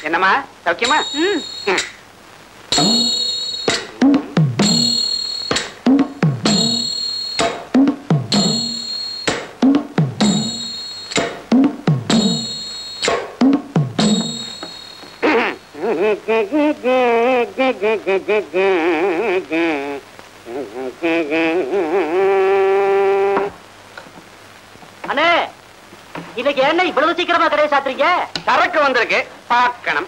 என்னம்மா சௌக்கியமா ம் ம். அண்ணே இன்னைக்கு என்ன இவ்வளவு சீக்கிரமா கடையை சாத்துறீங்க சரக்கு வந்திருக்கு பார்க்கணும்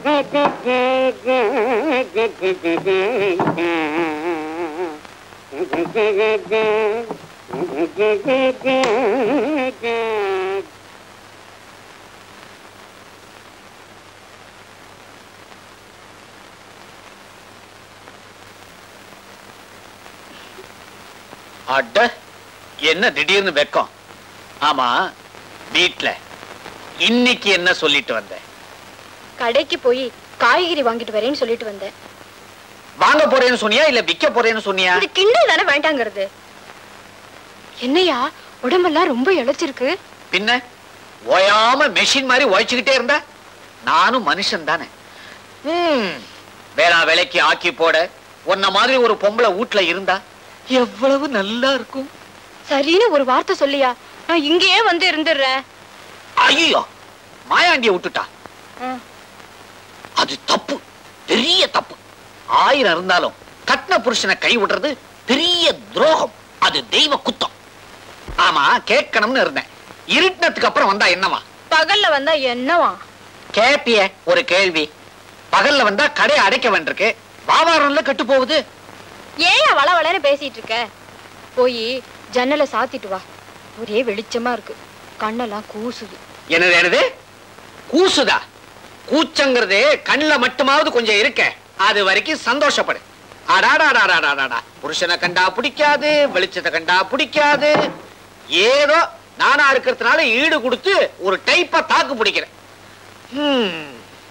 அட என்ன திடீர்னு வெக்கம் ஆமா வீட்ல இன்னைக்கு என்ன சொல்லிட்டு வந்த கடைக்கு போய் காய்கறி வாங்கிட்டு வரேன்னு சொல்லிட்டு வந்தேன் வாங்க போறேன்னு சொன்னியா இல்ல விக்க போறேன்னு சொன்னியா இது கிண்டல் தானே வேண்டாங்கிறது என்னையா உடம்பெல்லாம் ரொம்ப இழைச்சிருக்கு பின்ன ஓயாம மெஷின் மாதிரி உழைச்சுக்கிட்டே இருந்தா நானும் மனுஷன் தானே ம், வேளா வேலைக்கு ஆக்கி போட உன்ன மாதிரி ஒரு பொம்பளை வீட்ல இருந்தா எவ்வளவு நல்லா இருக்கும் சரின்னு ஒரு வார்த்தை சொல்லியா நான் இங்கேயே வந்து இருந்துடுறேன் ஐயோ மாயாண்டிய விட்டுட்டா ஆ. அது தப்பு பெரிய தப்பு ஆயிரம் இருந்தாலும் கட்டின புருஷனை கை விடுறது பெரிய துரோகம் அது தெய்வ குத்தம் ஆமா கேட்கணும்னு இருந்தேன் இருட்டினத்துக்கு அப்புறம் வந்தா என்னவா பகல்ல வந்தா என்னவா கேப்பிய ஒரு கேள்வி பகல்ல வந்தா கடையை அடைக்க வேண்டியிருக்கு வியாபாரம்ல கெட்டு போகுது ஏன் வள வளன்னு பேசிட்டு இருக்க போய் ஜன்னலை சாத்திட்டு வா ஒரே வெளிச்சமா இருக்கு கண்ணெல்லாம் கூசுது என்னது என்னது கூசுதா கூச்சங்கிறது கண்ணுல மட்டுமாவது கொஞ்சம் இருக்க அது வரைக்கும் சந்தோஷப்படு அடாடாடாடாடாடா புருஷனை கண்டா பிடிக்காது வெளிச்சத்தை கண்டா பிடிக்காது ஏதோ நானா இருக்கிறதுனால ஈடு கொடுத்து ஒரு டைப்பா தாக்கு பிடிக்கிறேன் ஹம்.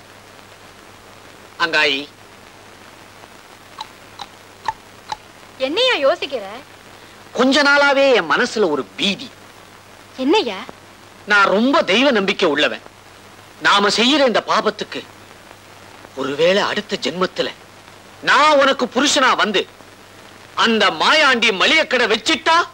அங்காயி என்னையா யோசிக்கிற கொஞ்ச நாளாவே என் மனசுல ஒரு பீதி என்னையா நான் ரொம்ப தெய்வ நம்பிக்கை உள்ளவன் நாம செய்யற இந்த பாபத்துக்கு ஒருவேளை அடுத்த ஜென்மத்துல நான் உனக்கு புருஷனா வந்து அந்த மாயாண்டி மளிகை கடை வச்சிட்டா